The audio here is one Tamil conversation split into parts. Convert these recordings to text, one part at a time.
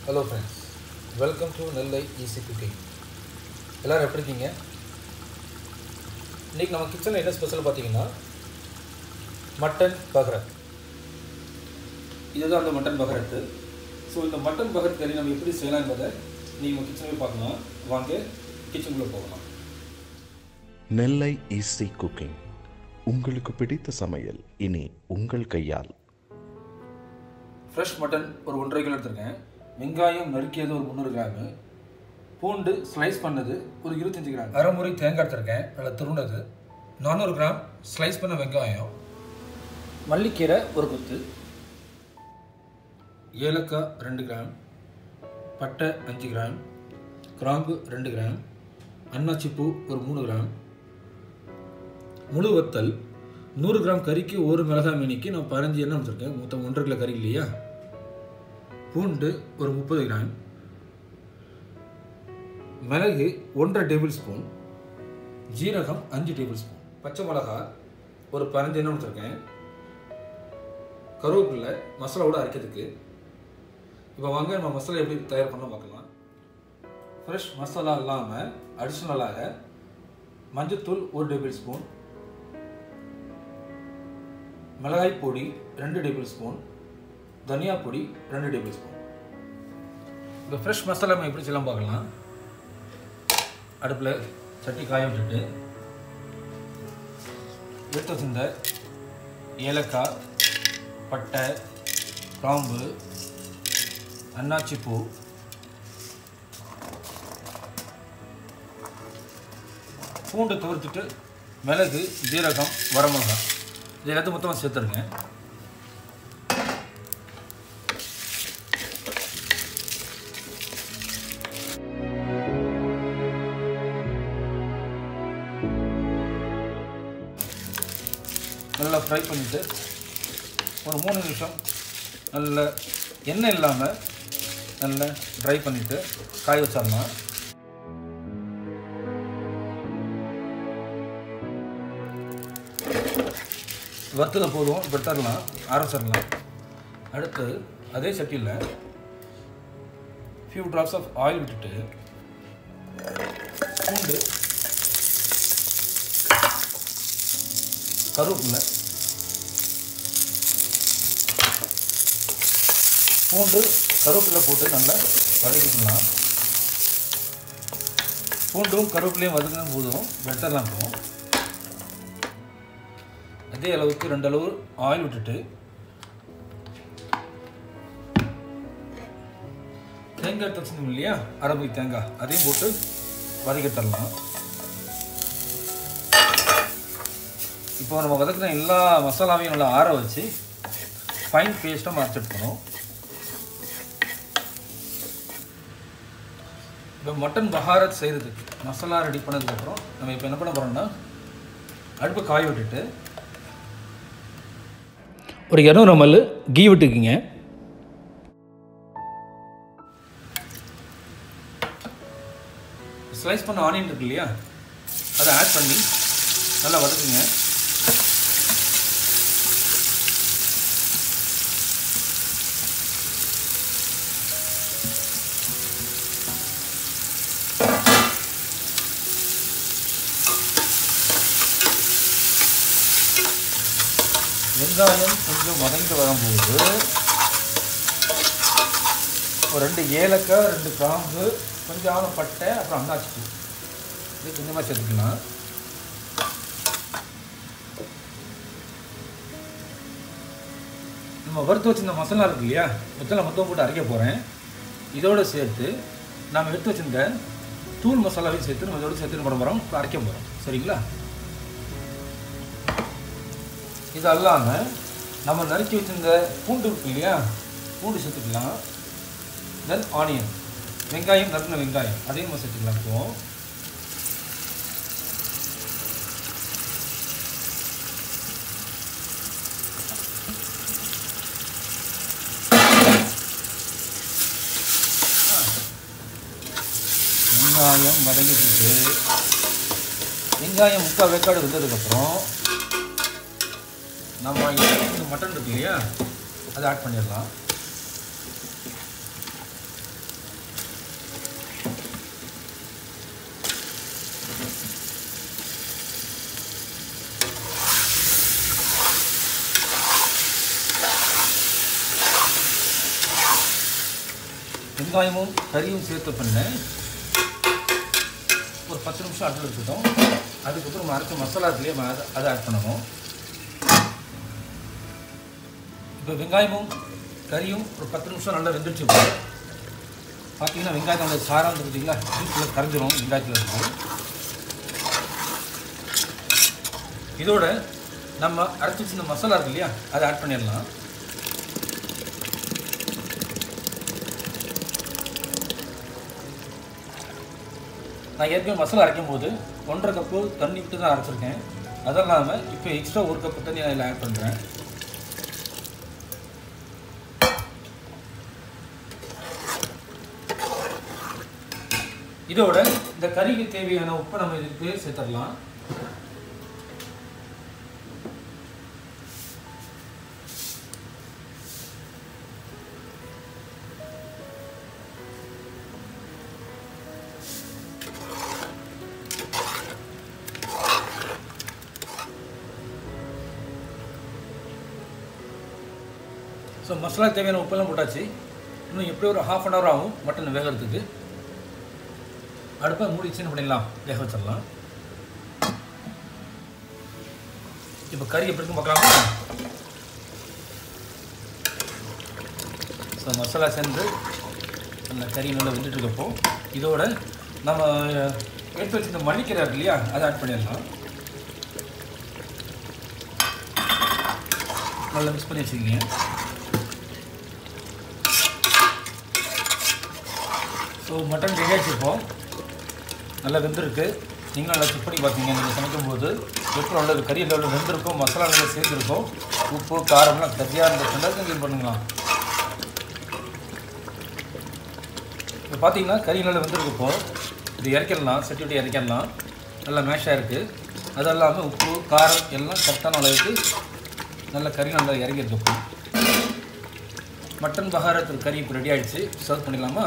hello friends welcome to Nellai easy cooking எல்லோரும் எப்படி இருக்கீங்க இன்றைக்கி நம்ம கிச்சனில் என்ன ஸ்பெஷல் பார்த்தீங்கன்னா மட்டன் பகரத் இதுதான் அந்த மட்டன் பகரத்து ஸோ இந்த மட்டன் பகரத் கறி நம்ம எப்படி செய்யலாம் என்பதை நீங்கள் கிச்சனில் பார்க்கலாம் வாங்க கிச்சனுக்குள்ளே போகலாம் நெல்லை ஈஸி குக்கிங் உங்களுக்கு பிடித்த சமையல் இனி உங்கள் கையால் ஃப்ரெஷ் மட்டன் ஒரு ஒன்றரை கிலோ எடுத்திருக்கேன் வெங்காயம் நறுக்கியது ஒரு முந்நூறு கிராமு பூண்டு ஸ்லைஸ் பண்ணது ஒரு இருபத்தஞ்சி கிராம் அரைமுறை தேங்காய் எடுத்திருக்கேன் நல்லா துருண்டது நானூறு கிராம் ஸ்லைஸ் பண்ண வெங்காயம் மல்லிக்கீரை ஒரு கொத்து ஏலக்காய் ரெண்டு கிராம் பட்டை அஞ்சு கிராம் கிராம்பு ரெண்டு கிராம் அன்னாச்சிப்பூ ஒரு மூணு கிராம் முழு வத்தல் நூறு கிராம் கறிக்கு ஒரு மிளகாய் மீனிக்கு நான் பதினஞ்சு எண்ணெய் வச்சுருக்கேன் மொத்தம் ஒன்றரை கிலோ கறி இல்லையா பூண்டு ஒரு முப்பது கிராம் மிளகு ஒன்றரை டேபிள் ஸ்பூன் ஜீரகம் அஞ்சு டேபிள் ஸ்பூன் பச்சை மிளகா ஒரு பதினஞ்சு எண்ணெய் வச்சுருக்கேன் கருவேப்பில்லை மசாலாவோட அரைக்கிறதுக்கு இப்போ வாங்க நம்ம மசாலா எப்படி தயார் பண்ண பார்க்கலாம் ஃப்ரெஷ் மசாலா இல்லாமல் அடிஷ்னலாக மஞ்சத்தூள் ஒரு டேபிள் ஸ்பூன் மிளகாய் பொடி ரெண்டு டேபிள் ஸ்பூன் தனியா பொடி ரெண்டு டேபிள் ஸ்பூன் இப்போ ஃப்ரெஷ் மசாலா நம்ம எப்படி செய்யலாம் பார்க்கலாம் அடுப்பில் சட்டி காய விட்டுட்டு எடுத்து வச்சிருந்த ஏலக்காய் பட்டை கிராம்பு அன்னாச்சிப்பூ பூண்டு தவிர்த்துட்டு மிளகு ஜீரகம் வரமிளகாய் இது எல்லாத்தையும் மொத்தமாக சேர்த்துருங்க நல்லா ஃப்ரை பண்ணிவிட்டு ஒரு மூணு நிமிஷம் நல்ல எண்ணெய் இல்லாமல் நல்லா ட்ரை பண்ணிவிட்டு காய வச்சிடலாம் வறுத்தத போதும் இப்போ தரலாம் ஆரம்பிச்சிடலாம் அடுத்து அதே சட்டியில் ஃபியூ ட்ராப்ஸ் ஆஃப் ஆயில் விட்டுட்டு பூண்டு கருவேப்பிலை பூண்டு கருவேப்பிலை போட்டு நல்லா வதக்கிக்கலாம் பூண்டும் கருவேப்பிலையும் வதக்கின போதும் வெட்டலாம் போகும் அதே அளவுக்கு ரெண்டு அளவு ஆயில் விட்டுட்டு தேங்காய் எடுத்து வச்சிருந்தோம் இல்லையா அரபி தேங்காய் அதையும் போட்டு வதக்கி தரலாம் இப்போ நம்ம வதக்கின எல்லா மசாலாவையும் நல்லா ஆற வச்சு ஃபைன் பேஸ்ட்டாக மறைச்சிட்டுக்கணும் இப்போ மட்டன் பஹாரத் செய்கிறதுக்கு மசாலா ரெடி பண்ணதுக்கப்புறம் நம்ம இப்போ என்ன பண்ண போகிறோம்னா அடுப்பு காய விட்டுட்டு ஒரு இரநூறு எம்எல் கீ விட்டுக்குங்க ஸ்லைஸ் பண்ண ஆனியன் இருக்கு இல்லையா அதை ஆட் பண்ணி நல்லா வதக்குங்க வெங்காயம் கொஞ்சம் வதங்கிட்டு வரும்போது ஒரு ரெண்டு ஏலக்காய் ரெண்டு கிராம்பு கொஞ்சம் பட்டை அப்புறம் அன்னாச்சி பூ இது கொஞ்சமாக சேர்த்துக்கலாம் நம்ம வறுத்து வச்சிருந்த மசாலா இருக்கு இல்லையா மொத்தம் மொத்தம் போட்டு அரைக்க போகிறேன் இதோடு சேர்த்து நம்ம எடுத்து வச்சிருந்த தூள் மசாலாவையும் சேர்த்து நம்ம இதோடு சேர்த்து பண்ண போகிறோம் அரைக்க போகிறோம் சரிங்களா இது அல்லாமல் நம்ம நறுக்கி வச்சிருந்த பூண்டு இருக்கு இல்லையா பூண்டு சேர்த்துக்கலாம் தென் ஆனியன் வெங்காயம் நறுக்கின வெங்காயம் அதையும் நம்ம சேர்த்துக்கலாம் இப்போ வெங்காயம் வதங்கிட்டு வெங்காயம் முக்கால் வேக்காடு வந்ததுக்கப்புறம் நம்ம இந்த மட்டன் இருக்கு இல்லையா அதை ஆட் பண்ணிடலாம் வெங்காயமும் கறியும் சேர்த்த பண்ண ஒரு பத்து நிமிஷம் அடுப்பில் இருக்கட்டும் அதுக்கப்புறம் நம்ம அரைச்ச மசாலா இருக்குல்லையே நம்ம அதை அதை ஆட் பண்ணணும் இப்போ வெங்காயமும் கறியும் ஒரு பத்து நிமிஷம் நல்லா வெந்துடுச்சு இப்போ பார்த்தீங்கன்னா வெங்காயத்தை அந்த சாரம் வந்து பார்த்தீங்களா ஜூஸில் கரைஞ்சிரும் வெங்காயத்தில் இருக்கு இதோட நம்ம அரைச்சி வச்சிருந்த மசாலா இருக்கு இல்லையா அதை ஆட் பண்ணிடலாம் நான் ஏற்கனவே மசாலா அரைக்கும் போது ஒன்றரை கப்பு தண்ணி விட்டு தான் அரைச்சிருக்கேன் அது இல்லாமல் இப்போ எக்ஸ்ட்ரா ஒரு கப்பு தண்ணி அதில் ஆட் பண்ணுறேன் இதோட இந்த கறிக்கு தேவையான உப்பை நம்ம இதுக்கு சேர்த்துடலாம் ஸோ மசாலா தேவையான உப்பெல்லாம் போட்டாச்சு இன்னும் எப்படி ஒரு ஹாஃப் அன் ஹவர் ஆகும் மட்டன் வேகிறதுக்கு அடுப்பை மூடி சின்ன பண்ணிடலாம் வேக வச்சிடலாம் இப்போ கறி எப்படி இருக்கும் பார்க்கலாமா ஸோ மசாலா சேர்ந்து அந்த கறி நல்லா வெந்துட்டு இருக்கப்போ இதோட நம்ம எடுத்து வச்சிருந்த மல்லிக்கீரை இருக்கு இல்லையா அதை ஆட் பண்ணிடலாம் நல்லா மிக்ஸ் பண்ணி வச்சுக்கிங்க ஸோ மட்டன் ரெடி ஆகிடுச்சிருப்போம் நல்லா வெந்திருக்கு நீங்களும் நல்லா செக் பண்ணி பார்த்தீங்க நீங்கள் சமைக்கும்போது எப்படி நல்லது கறி நல்லா வெந்திருக்கும் மசாலா நல்லா சேர்ந்துருக்கும் உப்பு காரம்லாம் சரியாக இருந்த ரெண்டாவது க்ளீன் பண்ணுங்களாம் இப்போ பார்த்தீங்கன்னா கறி நல்லா வெந்திருக்கு இப்போ இது இறக்கிடலாம் சட்டி விட்டு இறக்கிடலாம் நல்லா மேஷாக இருக்குது அது இல்லாமல் உப்பு காரம் எல்லாம் கரெக்டான அளவுக்கு நல்ல கறி நல்லா இறங்கியிருக்கு இப்போ மட்டன் பகாரத்து கறி இப்போ ரெடி ஆகிடுச்சு சர்வ் பண்ணிடலாமா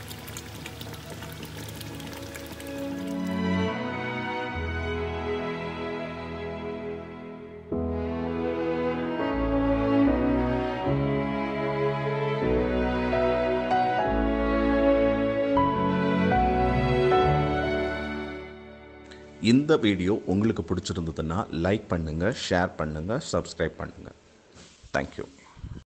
இந்த வீடியோ உங்களுக்கு பிடிச்சிருந்ததுன்னா லைக் பண்ணுங்கள் ஷேர் பண்ணுங்கள் சப்ஸ்கிரைப் பண்ணுங்கள் தேங்க்யூ